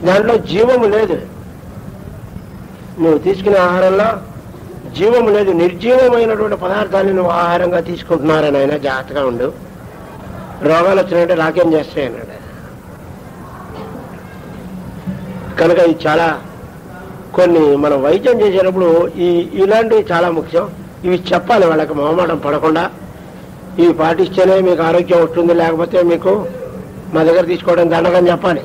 దాంట్లో జీవము లేదు నువ్వు తీసుకునే ఆహారంలో జీవము లేదు నిర్జీవమైనటువంటి పదార్థాన్ని నువ్వు ఆహారంగా తీసుకుంటున్నారని ఆయన జాగ్రత్తగా ఉండు రోగాలు వచ్చినట్టే రాకేం చేస్తాయి అన్నాడు కనుక ఇది చాలా కొన్ని మనం వైద్యం చేసేటప్పుడు ఈ ఇలాంటివి చాలా ముఖ్యం ఇవి చెప్పాలి వాళ్ళకి మొహమాటం పడకుండా ఇవి పాటిస్తేనే మీకు ఆరోగ్యం వస్తుంది లేకపోతే మీకు మా దగ్గర తీసుకోవడం దండగని చెప్పాలి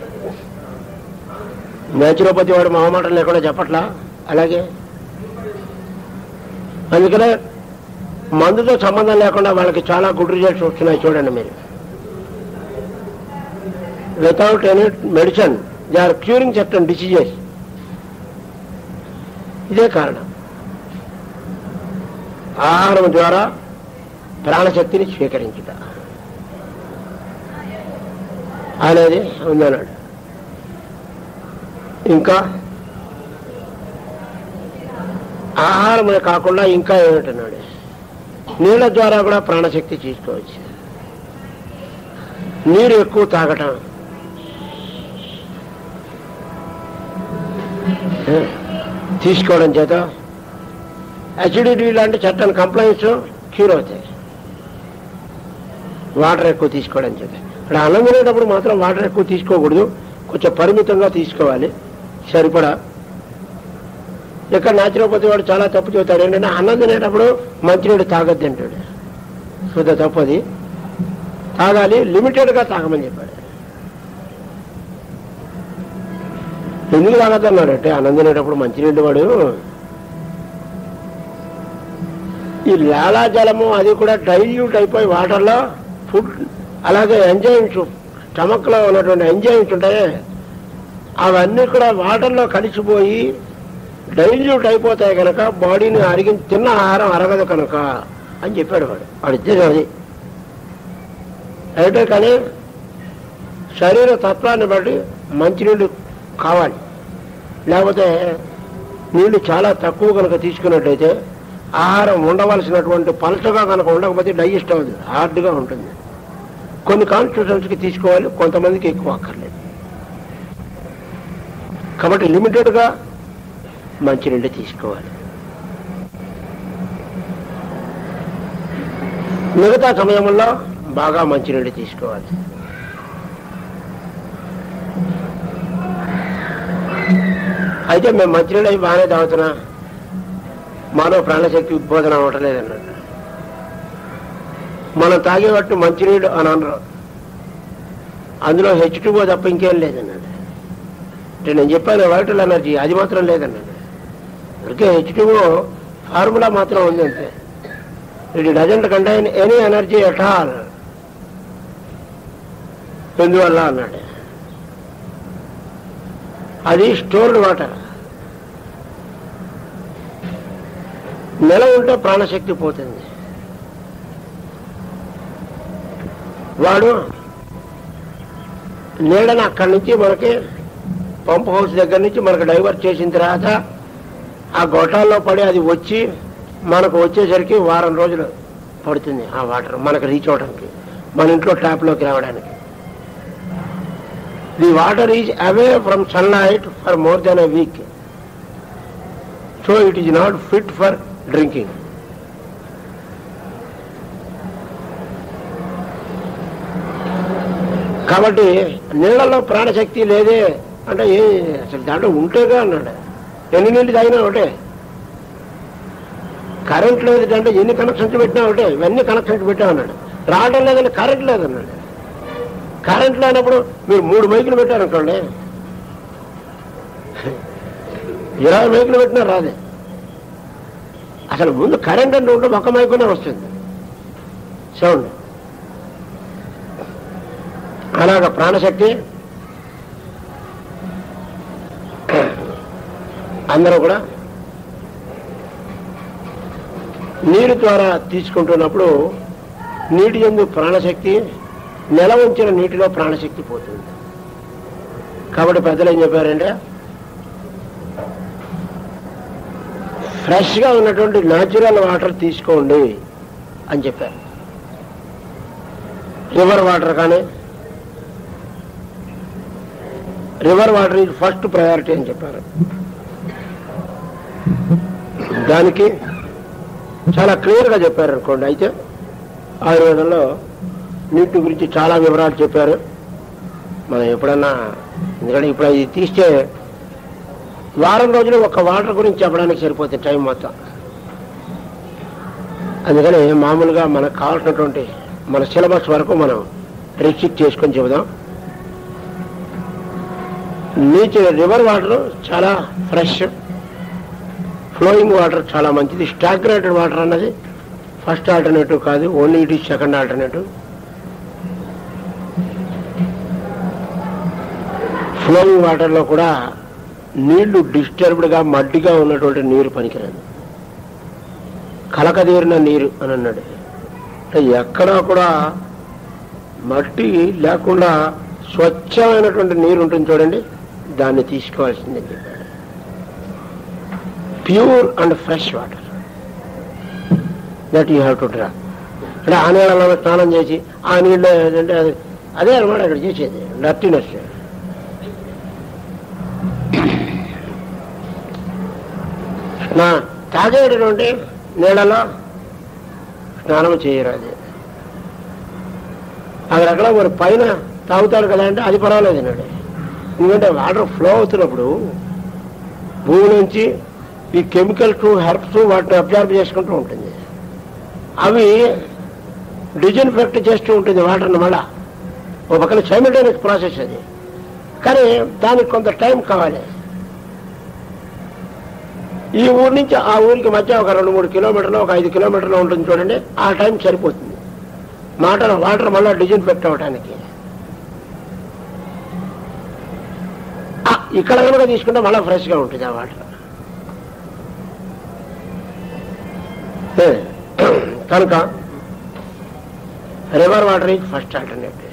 నేచురోపతి వాడు మొహమాటం లేకుండా చెప్పట్లా అలాగే అందుకనే మందుతో సంబంధం లేకుండా వాళ్ళకి చాలా గుడ్ రిజల్ట్స్ వస్తున్నాయి చూడండి మీరు without any medicine they are curing certain diseases ఇదే కారణం ఆహారం ద్వారా ప్రాణశక్తిని స్వీకరించుట అనేది ఉందన్నాడు ఇంకా ఆహారమే కాకుండా ఇంకా ఏమిటన్నాడు నీళ్ళ ద్వారా కూడా ప్రాణశక్తి తీసుకోవచ్చు నీరు ఎక్కువ తాగటం ఏ, తీసుకోవడం చేత అసిడిటీ లాంటి చట్టం కంప్లైంట్స్ క్యూర్ అవుతాయి వాటర్ ఎక్కువ తీసుకోవడం చేత ఇక్కడ అన్నం తినేటప్పుడు మాత్రం వాటర్ ఎక్కువ తీసుకోకూడదు కొంచెం పరిమితంగా తీసుకోవాలి సరిపడా ఇక్కడ నాచురోపతి వాడు చాలా తప్పు చెబుతాడు ఏంటంటే అన్నం తినేటప్పుడు మంచినీడు తాగొద్దు అంటాడు శుద్ధ తప్పది తాగాలి లిమిటెడ్గా తాగమని చెప్పాడు ఎందుకు తాగద్దు అన్నాడు అంటే అన్నం తినేటప్పుడు మంచినీళ్ళు వాడు ఈ లాలాజలము అది కూడా డైల్యూట్ అయిపోయి వాటర్లో ఫుడ్ అలాగే ఎంజైమ్స్ స్టమక్లో ఉన్నటువంటి ఎంజైమ్స్ ఉంటాయి అవన్నీ కూడా వాటర్లో కలిసిపోయి డైల్యూట్ అయిపోతాయి కనుక బాడీని అరిగి తిన్న ఆహారం అరగదు కనుక అని చెప్పాడు వాడు వాడు ఉద్దేశం అది అయితే కానీ శరీర తత్వాన్ని బట్టి మంచినీళ్ళు కావాలి లేకపోతే నీళ్లు చాలా తక్కువ కనుక తీసుకున్నట్టయితే ఆహారం ఉండవలసినటువంటి పలచగా కనుక ఉండకపోతే డైజెస్ట్ అవ్వదు హార్డ్గా ఉంటుంది కొన్ని కాన్స్టిట్యూషన్స్కి తీసుకోవాలి కొంతమందికి ఎక్కువ అక్కర్లేదు కాబట్టి లిమిటెడ్గా మంచినీళ్ళు తీసుకోవాలి మిగతా సమయంలో బాగా మంచినీళ్ళు తీసుకోవాలి అయితే మేము మంచినీళ్ళు అవి బాగానే తాగుతున్నా మానవ ప్రాణశక్తి ఉద్బోధన అవ్వట్లేదన్నాడు మనం తాగేవట్టు మంచినీళ్ళు అని అనరు అందులో హెచ్ టూఓ తప్ప ఇంకేం లేదన్నాడు అంటే నేను చెప్పాను వైటల్ ఎనర్జీ అది మాత్రం లేదన్నాడు అందుకే హెచ్ టూఓ ఫార్ములా మాత్రం ఉంది అంతే it doesn't contain any energy at all ఎందువల్ల అన్నాడు అది స్టోర్డ్ వాటర్ నెల ఉంటే ప్రాణశక్తి పోతుంది వాడు నీడని అక్కడి నుంచి మనకి పంప్ హౌస్ దగ్గర నుంచి మనకు డైవర్ట్ చేసిన తర్వాత ఆ గొట్టాల్లో పడి అది వచ్చి మనకు వచ్చేసరికి వారం రోజులు పడుతుంది ఆ వాటర్ మనకు రీచ్ అవడానికి మన ఇంట్లో ట్యాప్లోకి రావడానికి the water is away from sunlight for more than a week so it is not fit for drinking కాబట్టి నీళ్ళలో ప్రాణశక్తి లేదే అంటే ఏ అసలు దాంట్లో ఉంటేగా అన్నాడు ఎన్ని నీళ్ళు తాగినా ఒకటే కరెంట్ లేదు అంటే ఎన్ని కనెక్షన్స్ పెట్టినా ఒకటే ఇవన్నీ కనెక్షన్స్ పెట్టా అన్నాడు రావడం లేదని కరెంట్ లేదన్నాడు కరెంట్ లేనప్పుడు మీరు మూడు మైకులు పెట్టారనుకోండి ఇరవై మైకులు పెట్టినా రాదే అసలు ముందు కరెంట్ అంటే ఉంటే ఒక్క మైకునే వస్తుంది సౌండ్ అలాగ ప్రాణశక్తి అందరూ కూడా నీరు ద్వారా తీసుకుంటున్నప్పుడు నీటి ఎందు ప్రాణశక్తి నెల ఉంచిన నీటిలో ప్రాణశక్తి పోతుంది కాబట్టి పెద్దలు ఏం చెప్పారంటే ఫ్రెష్గా ఉన్నటువంటి న్యాచురల్ వాటర్ తీసుకోండి అని చెప్పారు రివర్ వాటర్ కానీ river water is first priority అని చెప్పారు దానికి చాలా క్లియర్గా చెప్పారు అనుకోండి అయితే ఆయుర్వేదంలో నీటి గురించి చాలా వివరాలు చెప్పారు మనం ఎప్పుడన్నా ఎందుకంటే ఇప్పుడు ఇది తీస్తే వారం రోజులు ఒక వాటర్ గురించి చెప్పడానికి సరిపోతుంది టైం మొత్తం అందుకని మామూలుగా మనకు కావాల్సినటువంటి మన సిలబస్ వరకు మనం రిస్ట్రిక్ట్ చేసుకొని చెబుదాం నీటి రివర్ వాటర్ చాలా ఫ్రెష్ ఫ్లోయింగ్ వాటర్ చాలా మంచిది స్టాగ్నేటెడ్ వాటర్ అన్నది ఫస్ట్ ఆల్టర్నేటివ్ కాదు only it is second alternative flowing వాటర్లో కూడా నీళ్లు డిస్టర్బ్డ్గా మడ్డిగా ఉన్నటువంటి నీరు పనికిరాదు కలకదీరిన నీరు అని అన్నాడు అంటే ఎక్కడా కూడా మట్టి లేకుండా స్వచ్ఛమైనటువంటి నీరు ఉంటుంది చూడండి దాన్ని తీసుకోవాల్సిందని చెప్పాడు pure and fresh water that you have to draw అంటే ఆ నీళ్ళలో స్నానం చేసి ఆ నీళ్ళు ఏంటంటే అది అదే అనమాట ఇక్కడ చేసేది డర్టీనెస్ నా తాగేటటువంటి నీళ్ళలో స్నానం చేయరాదు అక్కడక్కడ మరి పైన తాగుతాడు కదా అంటే అది పర్వాలేదు అన్నాడు ఎందుకంటే వాటర్ ఫ్లో అవుతున్నప్పుడు భూమి నుంచి ఈ కెమికల్స్ హెర్బ్స్ వాటిని అబ్జర్వ్ చేసుకుంటూ ఉంటుంది అవి డిజిన్ఫెక్ట్ చేస్తూ ఉంటుంది వాటర్ని మళ్ళా ఒక పక్కన సైమిల్టేనియస్ ప్రాసెస్ అది కానీ దానికి కొంత టైం కావాలి ఈ ఊరి నుంచి ఆ ఊరికి మధ్య ఒక రెండు మూడు కిలోమీటర్లు ఒక ఐదు కిలోమీటర్లు ఉంటుంది చూడండి ఆ టైం సరిపోతుంది మాటర్ వాటర్ మళ్ళీ డిజిన్ఫెక్ట్ అవ్వడానికి ఆ, ఇక్కడ కనుక తీసుకుంటే మళ్ళీ ఫ్రెష్గా ఉంటుంది ఆ వాటర్ ఏ, కనుక river water is first alternative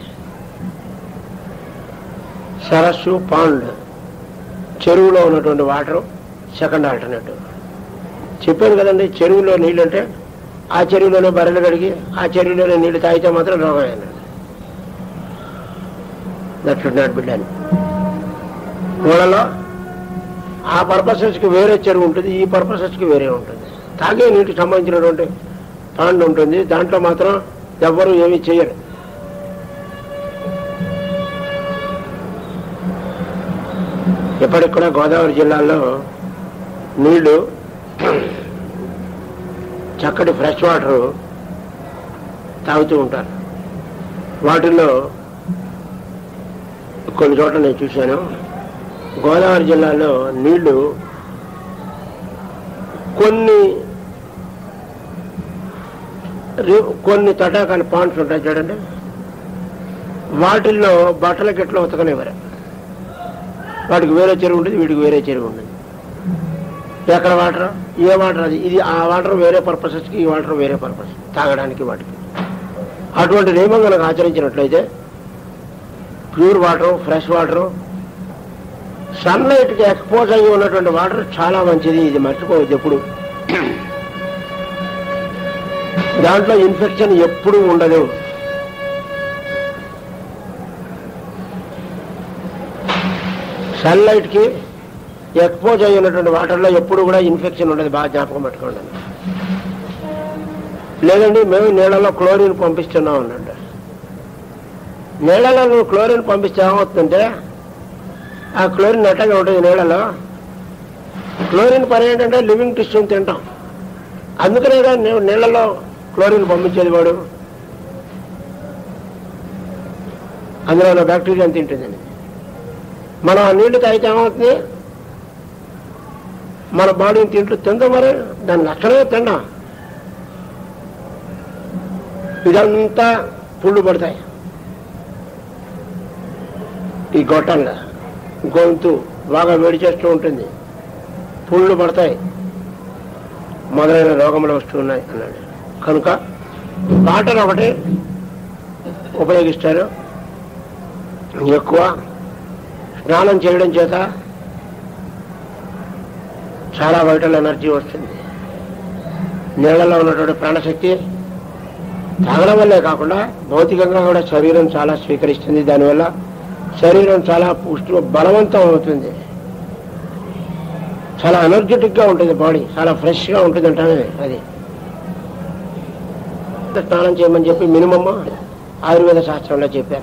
సరస్సు పాండ్ చెరువులో ఉన్నటువంటి వాటర్ సెకండ్ ఆల్టర్నేటివ్ చెప్పాను కదండి చెరువులో నీళ్ళు అంటే ఆ చెరువులోనే బర్రెలు కడిగి ఆ చెరువులోనే నీళ్లు తాగితే మాత్రం రోగం దట్ షుడ్ నాట్ బిడ్డ ఊళ్ళలో ఆ పర్పసెస్కి వేరే చెరువు ఉంటుంది ఈ పర్పసెస్కి వేరే ఉంటుంది తాగే నీటికి సంబంధించినటువంటి పాండ్ ఉంటుంది దాంట్లో మాత్రం ఎవ్వరూ ఏమీ చేయరు ఇప్పటికి కూడా గోదావరి జిల్లాలో నీళ్లు చక్కటి ఫ్రెష్ వాటర్ తాగుతూ ఉంటారు వాటిల్లో కొన్ని చోట్ల నేను చూశాను గోదావరి జిల్లాలో నీళ్లు కొన్ని రి- కొన్ని తటాకాల పాండ్స్ ఉంటాయి చూడండి వాటిల్లో బట్టల గిట్ల ఉతకనివ్వరు వాటికి వేరే చెరువు ఉంటుంది వీటికి వేరే చెరువు ఉంటుంది ఎక్కడ వాటర్ ఏ వాటర్ అది ఇది ఆ వాటర్ వేరే పర్పసెస్కి ఈ వాటర్ వేరే పర్పస్ తాగడానికి వాటికి అటువంటి నియమం కనుక ఆచరించినట్లయితే ప్యూర్ వాటర్ ఫ్రెష్ వాటర్ సన్లైట్కి ఎక్స్పోజ్ అయ్యి ఉన్నటువంటి వాటర్ చాలా మంచిది ఇది మర్చిపోవద్దు ఎప్పుడు దాంట్లో ఇన్ఫెక్షన్ ఎప్పుడూ ఉండదు సన్లైట్కి ఎక్స్పోజ్ అయి ఉన్నటువంటి వాటర్లో ఎప్పుడు కూడా ఇన్ఫెక్షన్ ఉండదు బాగా జ్ఞాపకం పెట్టుకోండి లేదండి మేము నీళ్ళలో క్లోరిన్ పంపిస్తున్నాం అన్నాడు నీళ్ళలో నువ్వు క్లోరిన్ పంపిస్తే ఏమవుతుందంటే ఆ క్లోరిన్ ఎట్టగా ఉంటుంది నీళ్ళలో క్లోరిన్ పని ఏంటంటే లివింగ్ టిష్యూని తింటాం అందుకనే కదా నేను నీళ్ళలో క్లోరిన్ పంపించేది వాడు అందులో ఉన్న బ్యాక్టీరియాని తింటుందని మనం ఆ నీళ్లు తాగితే ఏమవుతుంది మన బాడీని తింటూ తిందాం మరి దాని లక్షణమే తిండాం ఇదంతా పుళ్ళు పడతాయి ఈ గొట్టంగా గొంతు బాగా వేడి చేస్తూ ఉంటుంది పుళ్ళు పడతాయి మొదలైన రోగములు వస్తున్నాయి అన్నాడు కనుక వాటర్ ఒకటి ఉపయోగిస్తారు ఎక్కువ స్నానం చేయడం చేత చాలా వైటల్ ఎనర్జీ వస్తుంది నీళ్ళలో ఉన్నటువంటి ప్రాణశక్తి తాగడం వల్లే కాకుండా భౌతికంగా కూడా శరీరం చాలా స్వీకరిస్తుంది దానివల్ల శరీరం చాలా పుష్టి బలవంతం అవుతుంది చాలా ఎనర్జెటిక్ గా ఉంటుంది బాడీ చాలా ఫ్రెష్ గా ఉంటుంది అంటానే అది స్నానం చేయమని చెప్పి మినిమమ్ ఆయుర్వేద శాస్త్రంలో చెప్పారు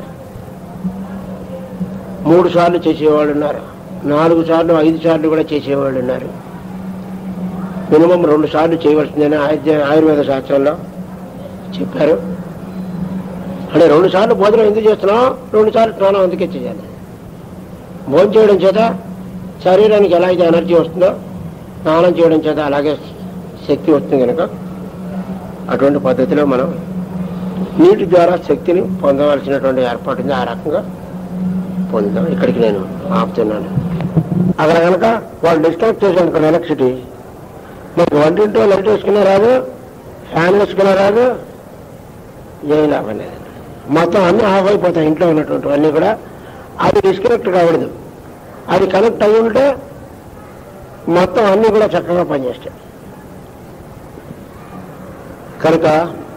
మూడు సార్లు చేసేవాళ్ళు ఉన్నారు నాలుగు సార్లు ఐదు సార్లు కూడా చేసేవాళ్ళు ఉన్నారు మినిమం రెండు సార్లు చేయవలసిందని ఆయుర్వే- ఆయుర్వేద శాస్త్రంలో చెప్పారు అంటే రెండు సార్లు భోజనం ఎందుకు చేస్తున్నాం రెండు సార్లు స్నానం అందుకే చేయాలి భోజనం చేయడం చేత శరీరానికి ఎలా అయితే ఎనర్జీ వస్తుందో స్నానం చేయడం చేత అలాగే శక్తి వస్తుంది కనుక అటువంటి పద్ధతిలో మనం నీటి ద్వారా శక్తిని పొందవలసినటువంటి ఏర్పాటు ఉంది ఆ రకంగా పొందుతాం ఇక్కడికి నేను ఆపుతున్నాను అక్కడ కనుక వాళ్ళు డిస్కనెక్ట్ చేశాను ఎలక్ట్రిసిటీ మనకు వంటింటో లైట్ వేసుకునే రాదు ఫ్యాన్ వేసుకునే రాదు ఏం లాభం లేదు మొత్తం అన్ని ఆఫ్ అయిపోతాయి ఇంట్లో ఉన్నటువంటి అన్నీ కూడా అది డిస్కనెక్ట్ కాకూడదు అది కనెక్ట్ అయి ఉంటే మొత్తం అన్నీ కూడా చక్కగా పనిచేస్తాయి కనుక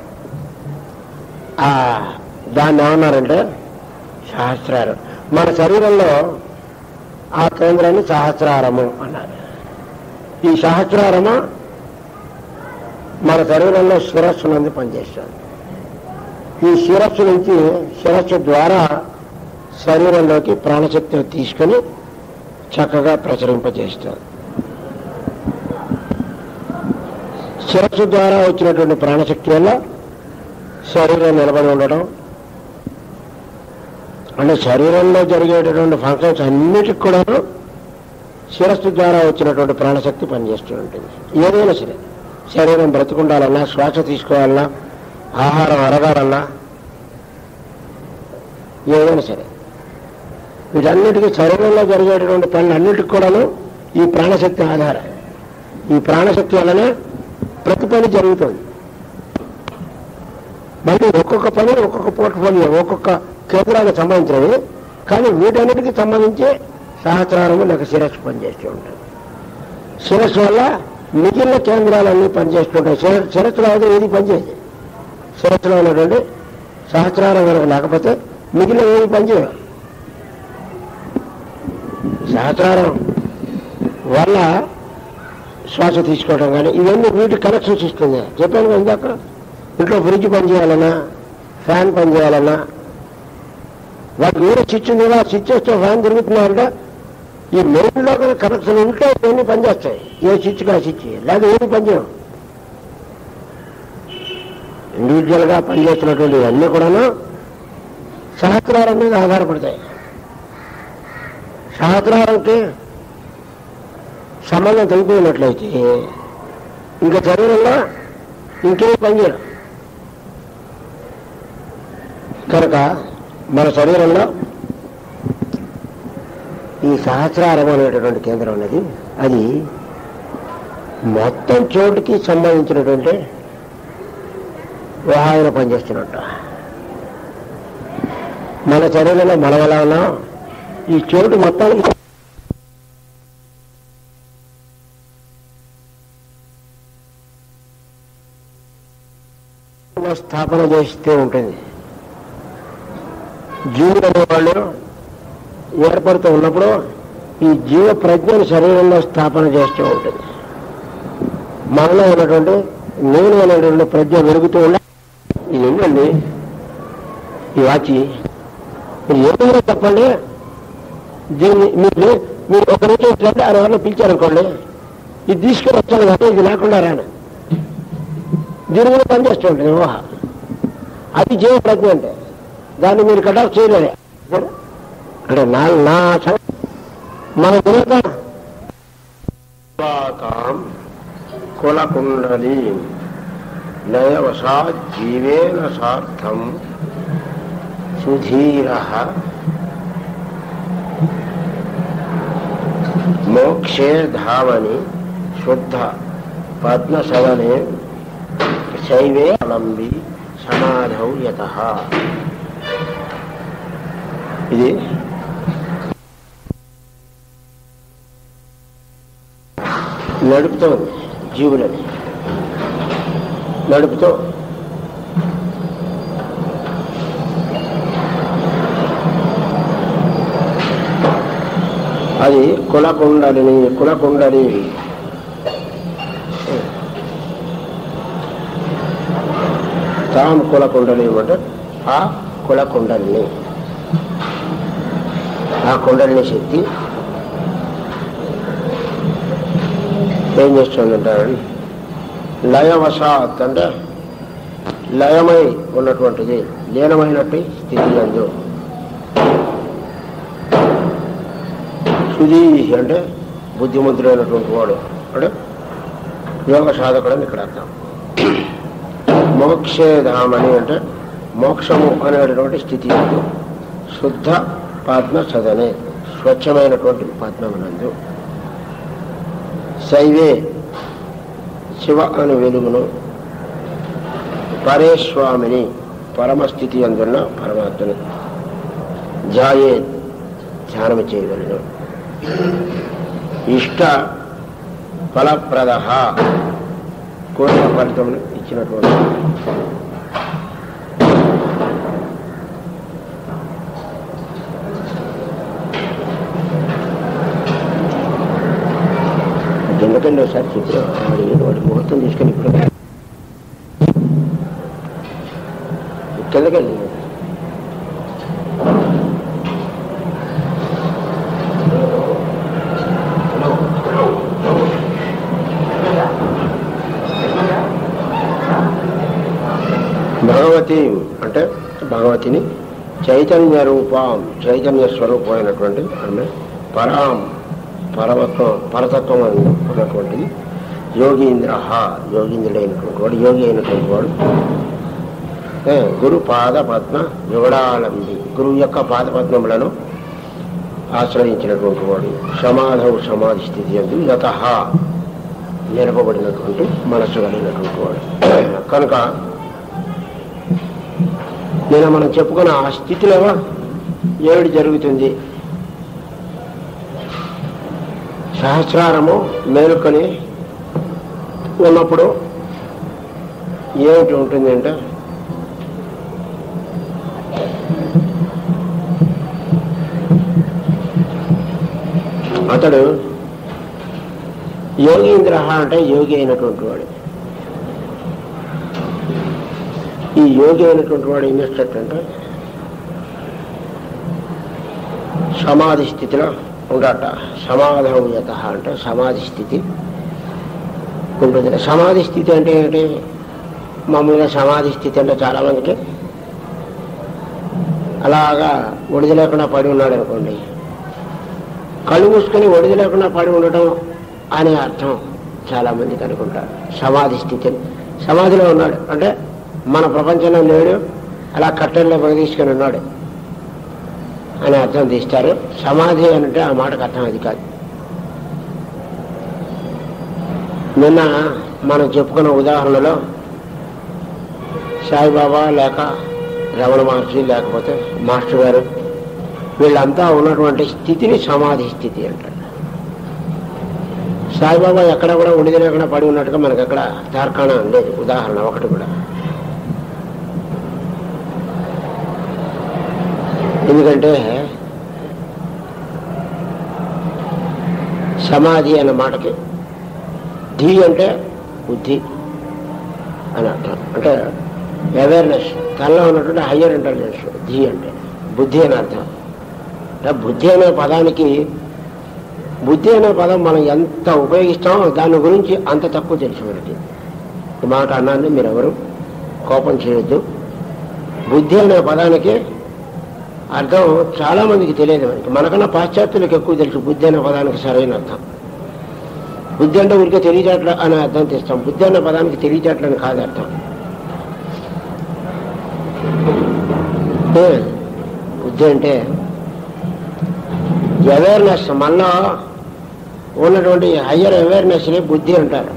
ఆ దాన్ని ఏమన్నారంటే సహస్రారం మన శరీరంలో ఆ కేంద్రాన్ని సహస్రారము అన్నారు ఈ సహస్రారము మన శరీరంలో శిరస్సు నుండి పనిచేస్తుంది ఈ శిరస్సు నుంచి శిరస్సు ద్వారా శరీరంలోకి ప్రాణశక్తిని తీసుకొని చక్కగా ప్రసరింపజేస్తారు శిరస్సు ద్వారా వచ్చినటువంటి ప్రాణశక్తి వల్ల శరీరం నిలబడి ఉండడం అంటే శరీరంలో జరిగేటటువంటి ఫంక్షన్స్ అన్నిటికి కూడాను శిరస్సు ద్వారా వచ్చినటువంటి ప్రాణశక్తి పనిచేస్తూ ఉంటుంది ఏదైనా సరే శరీరం బ్రతుకుండాలన్నా శ్వాస తీసుకోవాలన్నా ఆహారం అరగాలన్నా ఏదైనా సరే వీటన్నిటికీ శరీరంలో జరిగేటటువంటి పనులన్నిటికి కూడాను ఈ ప్రాణశక్తి ఆధారం ఈ ప్రాణశక్తి వల్లనే ప్రతి పని జరుగుతుంది మళ్ళీ ఒక్కొక్క పని ఒక్కొక్క పోర్ట్ఫోలియో ఒక్కొక్క కేంద్రానికి సంబంధించినవి కానీ వీటన్నిటికీ సంబంధించి సహస్రారము లేక శిరస్సు పనిచేస్తూ ఉంటుంది శిరస్సు వల్ల మిగిలిన కేంద్రాలన్నీ పనిచేస్తుంటాయి శిర- శిరస్సులో అయితే ఏది పనిచేయదు శిరస్సులో ఉన్నటువంటి సహస్రారం కనుక లేకపోతే మిగిలిన ఏది పనిచేయదు సహస్రారం వల్ల శ్వాస తీసుకోవడం కానీ ఇవన్నీ వీటి కనెక్షన్స్ ఇస్తుంది చెప్పాను కదా ఇందాక ఇంట్లో ఫ్రిడ్జ్ పనిచేయాలన్నా ఫ్యాన్ పనిచేయాలన్నా వాటికి వేరే స్విచ్ ఉంది కదా ఆ స్విచ్ వేస్తే ఫ్యాన్ తిరుగుతున్నారంటే ఈ మెయిన్లో కూడా కనెక్షన్ ఉంటే ఇవన్నీ పనిచేస్తాయి ఏ స్విచ్ కా స్విచ్ లేదా ఏమి పనిచేయవు ఇండివిజువల్గా పనిచేస్తున్నటువంటి ఇవన్నీ కూడాను సహస్రారం మీద ఆధారపడతాయి సహస్రారంకి సంబంధం తెలిపోయినట్లయితే ఇంకా శరీరంలో ఇంకేం పనిచేయడం కనుక మన శరీరంలో ఈ సహస్రారం అనేటటువంటి కేంద్రం ఉన్నది అది మొత్తం చోటుకి సంబంధించినటువంటి వాహన పనిచేస్తున్నట్టు మన శరీరంలో మనం ఎలా ఉన్నాం ఈ చోటు మొత్తం స్థాపన చేస్తే ఉంటుంది జీవుడు అనేవాళ్ళు ఏర్పడుతూ ఉన్నప్పుడు ఈ జీవ ప్రజ్ఞను శరీరంలో స్థాపన చేస్తూ ఉంటుంది మనలో ఉన్నటువంటి నేను అనేటువంటి ప్రజ్ఞ వెలుగుతూ ఉండ ఇది ఏంటండి ఈ వాచి మీరు ఏమైనా చెప్పండి దీన్ని మీరు మీరు ఒక నిమిషం ఇట్లంటే ఆ ఎవరిని పిలిచారనుకోండి ఇది తీసుకుని వచ్చాను కానీ ఇది లేకుండా రాను దీని మీద పనిచేస్తూ ఉంటుంది ఊహ అది జీవ ప్రజ్ఞ అంటే దాన్ని మీరు కట్ ఆఫ్ చేయలేరు అంటే నా నా సం- మన తినక కులకుండలి లయవసా జీవేన సార్థం సుధీర మోక్షే ధావని శుద్ధ పద్మసవనే శైవే అలంబి సమాధౌ యత ఇది నడుపుతోంది జీవులని నడుపుతూ అది కులకుండలిని కులకుండలి తాం కులకుండలి అంటే ఆ కులకుండలిని ఆ కుండలిని శక్తి ఏం చేస్తుందంటారు లయవశాత్ అంటే లయమై ఉన్నటువంటిది లీనమైనట్టు స్థితి అందు సుధీ అంటే బుద్ధిమంతుడైనటువంటి వాడు అంటే యోగ సాధకుడు అని ఇక్కడ అర్థం మోక్షేధామని అంటే మోక్షము అనేటటువంటి స్థితి యందు శుద్ధ పద్మ సదనే స్వచ్ఛమైనటువంటి పద్మమునందు శైవే శివ అని వెలుగును పరేస్వామిని పరమస్థితి అందున్న పరమాత్మని జాయే ధ్యానం చేయగలను ఇష్ట ఫలప్రద కోరిక ఫలితం ఇచ్చినటువంటి ఎందుకండి ఒకసారి చెప్పిన వాడి వాడి ముహూర్తం తీసుకొని ఇప్పుడు కిందకెళ్ళి భగవతి అంటే భగవతిని చైతన్య రూపం చైతన్య స్వరూపమైనటువంటి ఆమె పరాం పరమత్వం పరతత్వం అని ఉన్నటువంటిది యోగీంద్ర యోగీంద్రుడైనటువంటి వాడు యోగి అయినటువంటి వాడు ఏ, గురు పాద పద్మ యుగడాలంబి గురువు యొక్క పాద పద్మములను ఆశ్రయించినటువంటి వాడు సమాధవు సమాధి స్థితి అందు యత నిలపబడినటువంటి మనస్సు కలిగినటువంటి వాడు కనుక నేను మనం చెప్పుకున్న ఆ స్థితిలో ఏమిటి జరుగుతుంది సహస్రారము మేలుకొని ఉన్నప్పుడు ఏమిటి ఉంటుంది అంటే అతడు యోగీంద్ర అంటే యోగి అయినటువంటి వాడు ఈ యోగి అయినటువంటి వాడు ఏం చేస్తాడంటే సమాధి స్థితిలో ఉండట సమాధవ్యత అంటే సమాధి స్థితి ఉంటుంది సమాధి స్థితి అంటే ఏంటి మామూలుగా సమాధి స్థితి అంటే చాలా మందికి అలాగా ఒడిది లేకుండా పడి ఉన్నాడు అనుకోండి కళ్ళు మూసుకొని ఒడిది లేకుండా పడి ఉండటం అనే అర్థం చాలా మందికి అనుకుంటారు సమాధి స్థితి సమాధిలో ఉన్నాడు అంటే మన ప్రపంచంలో లేడు అలా కట్టెల్లో తీసుకొని ఉన్నాడు అని అర్థం తీస్తారు సమాధి అంటే ఆ మాటకు అర్థం అది కాదు నిన్న మనం చెప్పుకున్న ఉదాహరణలో సాయిబాబా లేక రమణ మహర్షి లేకపోతే మాస్టర్ గారు వీళ్ళంతా ఉన్నటువంటి స్థితిని సమాధి స్థితి అంటారు సాయిబాబా ఎక్కడ కూడా ఉండిది లేకుండా పడి ఉన్నట్టుగా మనకి అక్కడ తార్కాణ లేదు ఉదాహరణ ఒకటి కూడా ఎందుకంటే సమాధి అన్న మాటకి ధీ అంటే బుద్ధి అని అర్థం అంటే అవేర్నెస్ తనలో ఉన్నటువంటి హయ్యర్ ఇంటెలిజెన్స్ ధీ అంటే బుద్ధి అని అర్థం అంటే బుద్ధి అనే పదానికి బుద్ధి అనే పదం మనం ఎంత ఉపయోగిస్తామో దాని గురించి అంత తక్కువ తెలుసు మనకి ఈ మాట అన్నాన్ని మీరు ఎవరు కోపం చేయొద్దు బుద్ధి అనే పదానికి అర్థం చాలా మందికి తెలియదు మనకి మనకన్నా పాశ్చాత్యులకు ఎక్కువ తెలుసు బుద్ధి అనే పదానికి సరైన అర్థం బుద్ధి అంటే ఊరికే తెలియచేట్ల అనే అర్థం తెస్తాం బుద్ధి అనే పదానికి తెలియచేట్లని కాదు అర్థం ఏ, బుద్ధి అంటే అవేర్నెస్ మనలో ఉన్నటువంటి హయ్యర్ అవేర్నెస్ని బుద్ధి అంటారు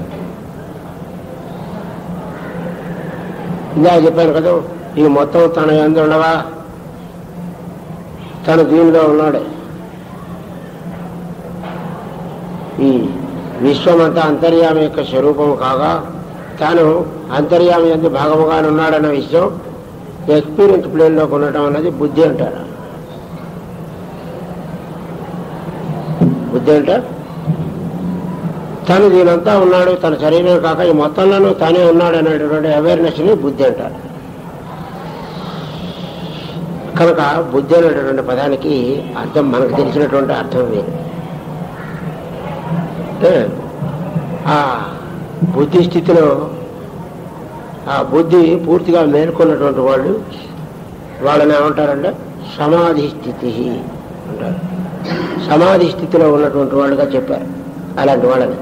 ఇందా చెప్పాను కదా ఈ మొత్తం తన ఎందు ఉండవా తను దీనిలో ఉన్నాడు ఈ విశ్వమంతా అంతర్యామి యొక్క స్వరూపం కాగా తాను అంతర్యామి ఎందు భాగముగానే ఉన్నాడన్న విషయం ఎక్స్పీరియన్స్ ప్లేన్లోకి ఉండటం అన్నది బుద్ధి అంటారు బుద్ధి అంటే తను దీనంతా ఉన్నాడు తన శరీరం కాక ఈ మొత్తంలోనూ తానే ఉన్నాడు అనేటటువంటి అవేర్నెస్ ని బుద్ధి అంటారు కనుక బుద్ధి అనేటటువంటి పదానికి అర్థం మనకు తెలిసినటువంటి అర్థం వేరు అంటే ఆ బుద్ధి స్థితిలో ఆ బుద్ధి పూర్తిగా మేల్కొన్నటువంటి వాళ్ళు వాళ్ళని ఏమంటారంటే సమాధి స్థితి అంటారు సమాధి స్థితిలో ఉన్నటువంటి వాళ్ళుగా చెప్పారు అలాంటి వాళ్ళని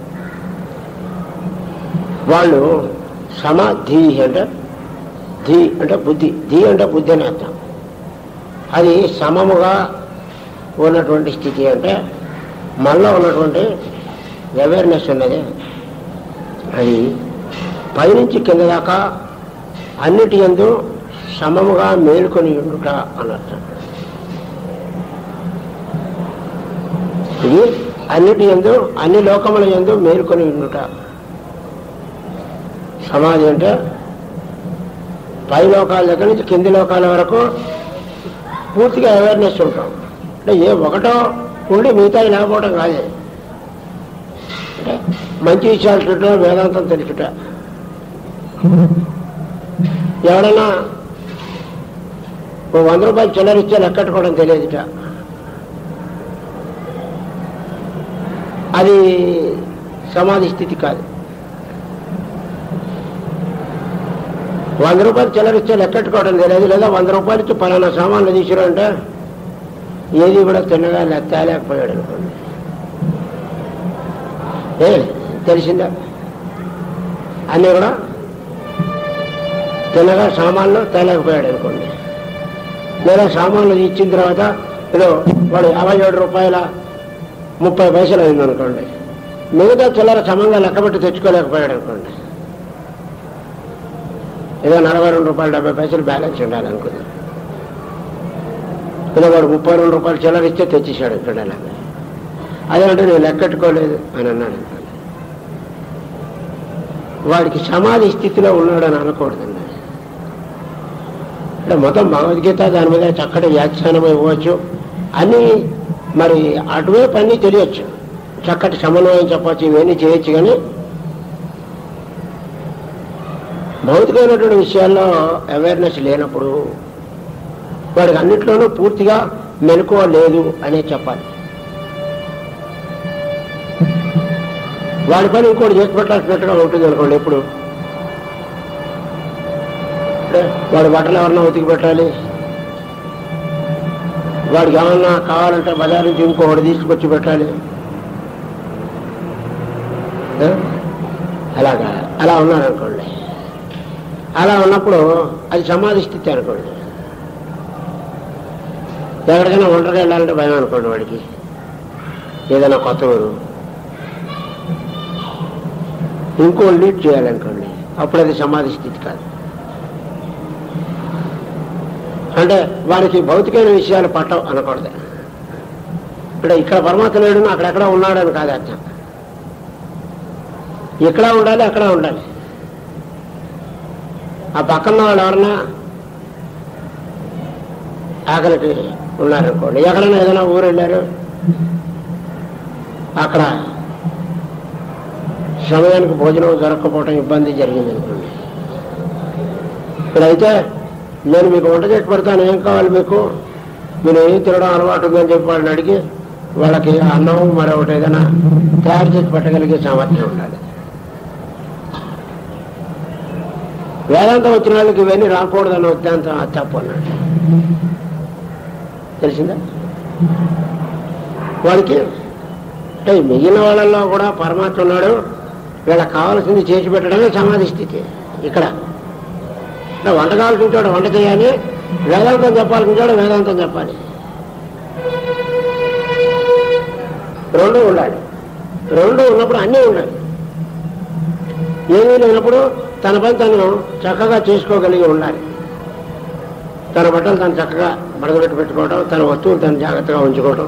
వాళ్ళు సమాధి అంటే ధీ అంటే బుద్ధి ధీ అంటే బుద్ధి అని అర్థం అది సమముగా ఉన్నటువంటి స్థితి అంటే మనలో ఉన్నటువంటి అవేర్నెస్ ఉన్నది అది పైనుంచి కింద దాకా అన్నిటి ఎందు సమముగా మేలుకొని ఉండుట అన్నట్టు ఇది అన్నిటి ఎందు అన్ని లోకముల ఎందు మేలుకొని ఉండుట సమాధి అంటే పై లోకాల దగ్గర నుంచి కింది లోకాల వరకు పూర్తిగా అవేర్నెస్ ఉంటాం అంటే ఏ ఒకటో ఉండి మిగతా లేకపోవడం కాదే అంటే మంచి విషయాలు చుట్టూ వేదాంతం తెలుసుట ఎవడన్నా ఓ వంద రూపాయలు చిల్లరిస్తే లెక్కట్టుకోవడం తెలియదుట అది సమాధి స్థితి కాదు వంద రూపాయలు చిల్లరిస్తే లెక్కట్టుకోవడం తెలియదు లేదా వంద రూపాయలు ఇచ్చి పలానా సామాన్లు తీసుకురా అంటే ఏది కూడా తిన్నగా తేలేకపోయాడు అనుకోండి ఏ తెలిసిందా అన్నీ కూడా తిన్నగా సామాన్లు తేలేకపోయాడు అనుకోండి లేదా సామాన్లు ఇచ్చిన తర్వాత ఏదో వాడు యాభై ఏడు రూపాయల ముప్పై పైసలు అయింది అనుకోండి మిగతా చిల్లర సమంగా లెక్కబెట్టి తెచ్చుకోలేకపోయాడు అనుకోండి ఏదో నలభై రెండు రూపాయలు డెబ్బై పైసలు బ్యాలెన్స్ ఉండాలి అనుకుంది ఇలా వాడు ముప్పై రెండు రూపాయలు చిల్లర ఇస్తే తెచ్చేసాడు ఇక్కడ అలాగే అదేంటే నేను లెక్కెట్టుకోలేదు అని అన్నాడు అనుకోండి వాడికి సమాధి స్థితిలో ఉన్నాడని అనకూడదండి అంటే మొత్తం భగవద్గీత దాని మీద చక్కటి వ్యాఖ్యానం ఇవ్వచ్చు అన్నీ మరి అటువైపు అన్నీ తెలియచ్చు చక్కటి సమన్వయం చెప్పచ్చు ఇవన్నీ చేయొచ్చు కానీ భౌతికమైనటువంటి విషయాల్లో అవేర్నెస్ లేనప్పుడు వాడికి అన్నిట్లోనూ పూర్తిగా మెలకువ లేదు అనే చెప్పాలి వాడి పని ఇంకోటి చేసి పెట్టాల్సినట్టుగా ఉంటుంది అనుకోండి ఎప్పుడు అంటే వాడి బట్టలు ఎవరన్నా ఉతికి పెట్టాలి వాడికి ఏమన్నా కావాలంటే బజార్ నుంచి ఇంకొకటి తీసుకొచ్చి పెట్టాలి ఆ? అలాగా అలా ఉన్నారనుకోండి అలా ఉన్నప్పుడు అది సమాధి స్థితి అనుకోండి ఎక్కడికైనా ఒంటరిగా వెళ్ళాలంటే భయం అనుకోండి వాడికి ఏదైనా కొత్త ఊరు ఇంకో లీడ్ చేయాలనుకోండి అప్పుడు అది సమాధి స్థితి కాదు అంటే వాడికి భౌతికమైన విషయాలు పట్టవు అనకూడదు అంటే ఇక్కడ పరమాత్మ లేడు అక్కడెక్కడ ఉన్నాడని కాదు అర్థం ఇక్కడ ఉండాలి అక్కడ ఉండాలి ఆ పక్కన వాళ్ళు ఎవరన్నా ఆకలికి ఉన్నారనుకోండి ఎక్కడైనా ఏదైనా ఊరు వెళ్ళారు అక్కడ సమయానికి భోజనం దొరక్కపోవడం ఇబ్బంది జరిగింది అనుకోండి ఇప్పుడైతే నేను మీకు వంట చేసి పెడతాను ఏం కావాలి మీకు మీరు ఏం తినడం అలవాటు ఉందని చెప్పి వాళ్ళని అడిగి వాళ్ళకి అన్నం మరొకటి ఏదైనా తయారు చేసి పెట్టగలిగే సామర్థ్యం ఉండాలి వేదాంతం వచ్చిన వాళ్ళకి ఇవన్నీ రాకూడదని ఉద్యాంతం అది తప్పు అన్నాడు తెలిసిందా వాడికి అంటే మిగిలిన వాళ్ళల్లో కూడా పరమాత్మ ఉన్నాడు వీళ్ళకి కావాల్సింది చేసి పెట్టడమే సమాధి స్థితి ఇక్కడ అంటే వంట కావాల్సింటాడు వంట చేయాలి వేదాంతం చెప్పాల్సింటాడు వేదాంతం చెప్పాలి రెండు ఉండాలి రెండు ఉన్నప్పుడు అన్నీ ఉండాలి ఏమీ లేనప్పుడు తన పని తను చక్కగా చేసుకోగలిగి ఉండాలి తన బట్టలు తను చక్కగా బడగబెట్టి పెట్టుకోవడం తన వస్తువులు తను జాగ్రత్తగా ఉంచుకోవడం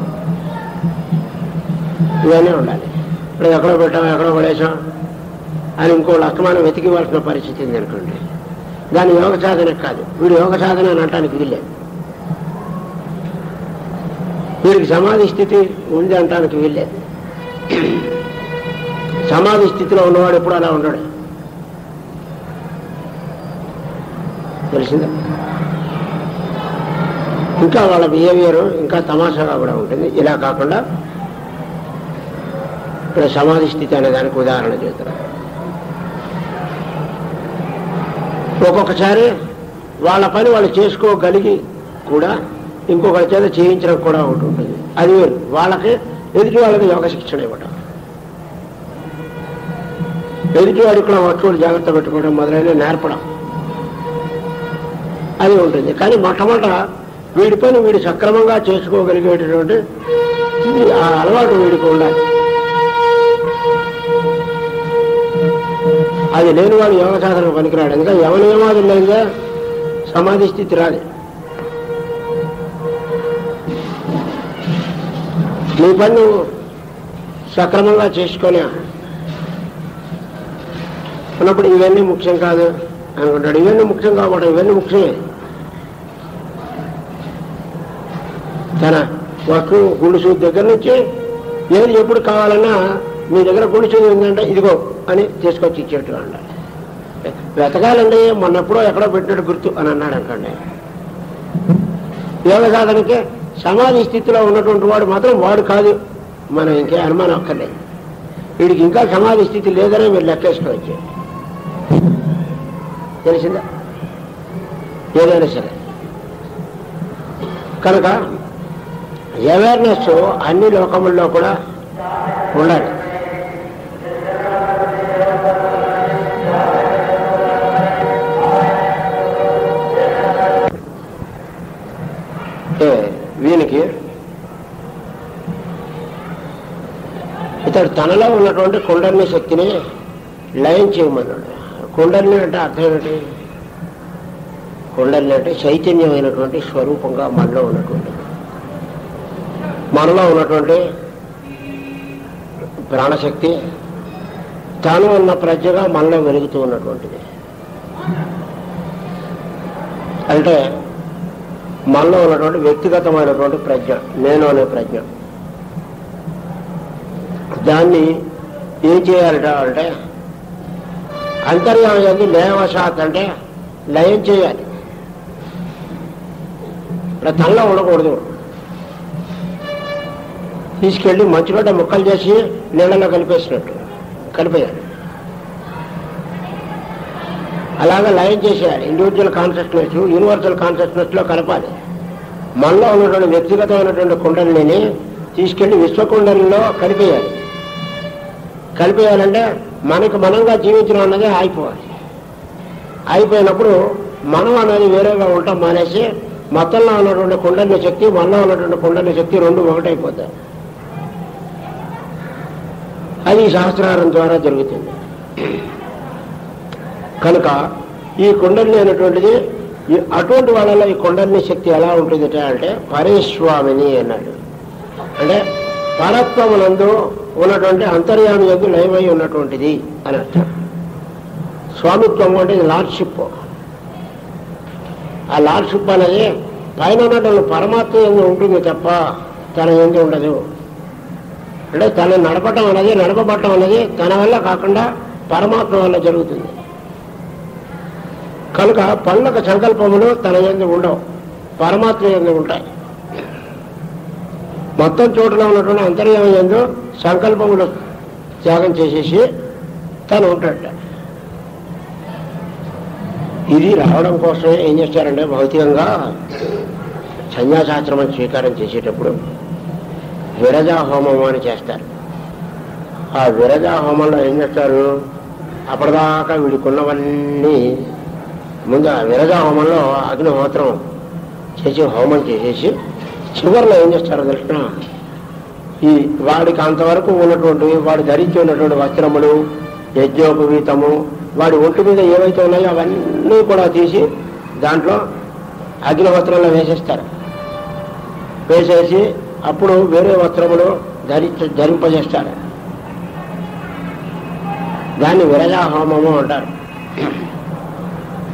ఇవన్నీ ఉండాలి ఇప్పుడు ఎక్కడో పెట్టాం ఎక్కడో పడేసాం అని ఇంకోళ్ళు అస్తమానం వెతికివ్వాల్సిన పరిస్థితి ఉంది అనుకోండి దాని యోగ సాధన కాదు వీడు యోగ సాధన అని అంటానికి వీల్లేదు వీడికి సమాధి స్థితి ఉంది అంటానికి వీల్లేదు సమాధి స్థితిలో ఉన్నవాడు ఎప్పుడు అలా ఉండడు తెలిసిందా ఇంకా వాళ్ళ బిహేవియర్ ఇంకా తమాషాగా కూడా ఉంటుంది ఇలా కాకుండా ఇక్కడ సమాధి స్థితి అనే దానికి ఉదాహరణ చెబుతున్నారు ఒక్కొక్కసారి వాళ్ళ పని వాళ్ళు చేసుకోగలిగి కూడా ఇంకొకరి చేత చేయించడం కూడా ఒకటి ఉంటుంది అది వేరు వాళ్ళకి ఎదుటి వాళ్ళకి యోగ శిక్షణ ఇవ్వడం ఎదుటి వాడికి కూడా వస్తువులు జాగ్రత్త పెట్టుకోవడం మొదలైన నేర్పడం అది ఉంటుంది కానీ మొట్టమొదట వీడి పని వీడు సక్రమంగా చేసుకోగలిగేటటువంటి ఆ అలవాటు వీడికి ఉండాలి అది లేని వాడు యోగ సాధన పనికిరాడు ఎందుకంటే యమ నియమాదులు లేదుగా సమాధి స్థితి రాదు నీ పని నువ్వు సక్రమంగా చేసుకొని ఉన్నప్పుడు ఇవన్నీ ముఖ్యం కాదు అనుకుంటాడు ఇవన్నీ ముఖ్యం కాబట్టి ఇవన్నీ ముఖ్యమే తన వస్తువు గుండు సూది దగ్గర నుంచి ఏది ఎప్పుడు కావాలన్నా మీ దగ్గర గుండు సూది ఉందంటే ఇదిగో అని తీసుకొచ్చి ఇచ్చేట్టు ఉండాలి వెతకాలండి మొన్నెప్పుడో ఎక్కడో పెట్టినట్టు గుర్తు అని అన్నాడు అనుకోండి యోగ సాధనకి సమాధి స్థితిలో ఉన్నటువంటి వాడు మాత్రం వాడు కాదు మనం ఇంకే అనుమానం అక్కర్లేదు వీడికి ఇంకా సమాధి స్థితి లేదనే మీరు లెక్కేసుకోవచ్చు తెలిసిందా ఏదైనా సరే కనుక అవేర్నెస్ అన్ని లోకముల్లో కూడా ఉండాలి అంటే వీనికి ఇతడు తనలో ఉన్నటువంటి కుండలిని శక్తిని లయం చేయమన్నాడు కుండలిని అంటే అర్థం ఏమిటి కుండలిని అంటే చైతన్యమైనటువంటి స్వరూపంగా మనలో ఉన్నటువంటి మనలో ఉన్నటువంటి ప్రాణశక్తి తాను ఉన్న ప్రజ్ఞగా మనలో వెలుగుతూ ఉన్నటువంటిది అంటే మనలో ఉన్నటువంటి వ్యక్తిగతమైనటువంటి ప్రజ్ఞ నేను అనే ప్రజ్ఞ దాన్ని ఏం చేయాలట అంటే అంతర్యామి లేవశాత్ అంటే లయం చేయాలి ఇలా తనలో ఉండకూడదు తీసుకెళ్ళి మంచుగడ్డ ముక్కలు చేసి నీళ్ళలో కలిపేసినట్టు కలిపేయాలి అలాగే లయం చేసేయాలి ఇండివిజువల్ కాన్షియస్నెస్ యూనివర్సల్ కాన్షియస్నెస్ లో కలపాలి మనలో ఉన్నటువంటి వ్యక్తిగతమైనటువంటి కుండలిని తీసుకెళ్లి విశ్వకుండలిలో కలిపేయాలి కలిపేయాలంటే మనకు మనంగా జీవించడం అన్నది ఆగిపోవాలి అయిపోయినప్పుడు మనం అనేది వేరేగా ఉంటాం మానేసి మొత్తంలో ఉన్నటువంటి కుండలి శక్తి మనలో ఉన్నటువంటి కుండలి శక్తి రెండు ఒకటైపోతాయి అది సహస్రారం ద్వారా జరుగుతుంది కనుక ఈ కుండలిని అనేటువంటిది ఈ అటువంటి వాళ్ళలో ఈ కుండలిని శక్తి ఎలా ఉంటుంది అంటే పరేస్వామిని అన్నాడు అంటే పరత్వమునందు ఉన్నటువంటి అంతర్యామి యొక్క లయమై ఉన్నటువంటిది అని అర్థం స్వామిత్వం అంటే లార్డ్షిప్ ఆ లార్డ్షిప్ అనేది పైన ఉన్నటువంటి పరమాత్మ ఎందు ఉంటుంది తప్ప తన ఎందు ఉండదు అంటే తన నడపటం అనేది నడపబట్టం అనేది తన వల్ల కాకుండా పరమాత్మ వల్ల జరుగుతుంది కనుక పనులకు సంకల్పములు తన ఎందు ఉండవు పరమాత్మ ఎందు ఉంటాయి మొత్తం చోటులో ఉన్నటువంటి అంతర్యామి ఎందు సంకల్పములు త్యాగం చేసేసి తను ఉంటాడట ఇది రావడం కోసం ఏం చేస్తారంటే భౌతికంగా సన్యాసాశ్రమం స్వీకారం చేసేటప్పుడు విరజా హోమం అని చేస్తారు ఆ విరజా హోమంలో ఏం చేస్తారు అప్పటిదాకా వీడికున్నవన్నీ ముందు ఆ విరజా హోమంలో అగ్నిహోత్రం చేసి హోమం చేసేసి చివరిలో ఏం చేస్తారో తెలిసిన ఈ వాడికి అంతవరకు ఉన్నటువంటి వాడు ధరించి ఉన్నటువంటి వస్త్రములు యజ్ఞోపవీతము వాడి ఒంటి మీద ఏవైతే ఉన్నాయో అవన్నీ కూడా తీసి దాంట్లో అగ్నిహోత్రంలో వేసేస్తారు వేసేసి అప్పుడు వేరే వస్త్రములు ధరించ ధరింపజేస్తారు దాన్ని విరజా హోమము అంటారు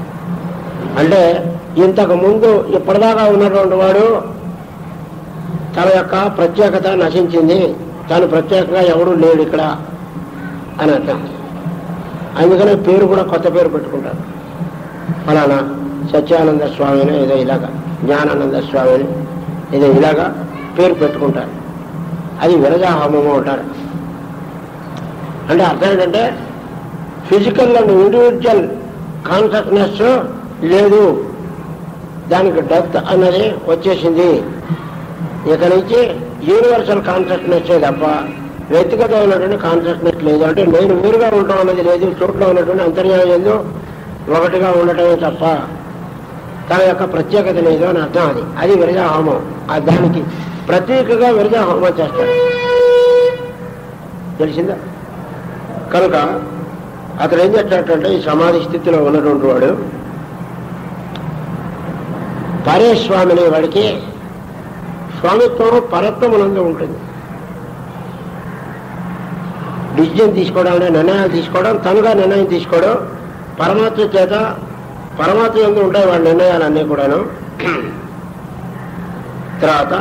అంటే ఇంతకు ముందు ఇప్పటిదాకా ఉన్నటువంటి వాడు తన యొక్క ప్రత్యేకత నశించింది తను ప్రత్యేకంగా ఎవడూ లేడు ఇక్కడ అని అర్థం అందుకనే పేరు కూడా కొత్త పేరు పెట్టుకుంటారు ఫలానా సత్యానంద స్వామిని ఏదో ఇలాగా జ్ఞానానంద స్వామిని ఏదో ఇలాగా పేరు పెట్టుకుంటారు అది విరజాహోమము అంటారు అంటే అర్థం ఏంటంటే ఫిజికల్ అండ్ ఇండివిజువల్ కాన్షియస్నెస్ లేదు దానికి డెత్ అన్నది వచ్చేసింది ఇక నుంచి యూనివర్సల్ కాన్షియస్నెస్ తప్ప వ్యక్తిగతమైనటువంటి కాన్షియస్నెస్ లేదు అంటే నేను వేరుగా ఉండటం అన్నది లేదు చోట్ల ఉన్నటువంటి అంతర్యాయం ఏందో ఒకటిగా ఉండటమే తప్ప తన యొక్క ప్రత్యేకత లేదు అని అర్థం అది అది విరజా హోమం ఆ దానికి ప్రత్యేకగా విరజా హోమం చేస్తాడు తెలిసిందా కనుక అతడు ఏం చేస్తాడంటే ఈ సమాధి స్థితిలో ఉన్నటువంటి వాడు పరేస్వామి అనే వాడికి స్వామిత్వం పరత్వమునందు ఉంటుంది డిసిజన్ తీసుకోవడం అంటే నిర్ణయాలు తీసుకోవడం తనుగా నిర్ణయం తీసుకోవడం పరమాత్మ చేత పరమాత్మ ఎందు ఉంటాయి వాడి నిర్ణయాలన్నీ కూడాను తర్వాత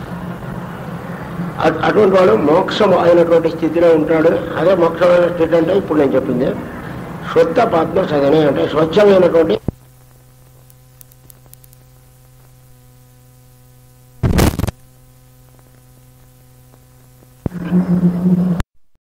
అ- అటువంటి వాడు మోక్షం అయినటువంటి స్థితిలో ఉంటాడు అదే మోక్షమైన స్థితి అంటే ఇప్పుడు నేను చెప్పింది శుద్ధ పద్మ సదనే అంటే స్వచ్ఛమైనటువంటి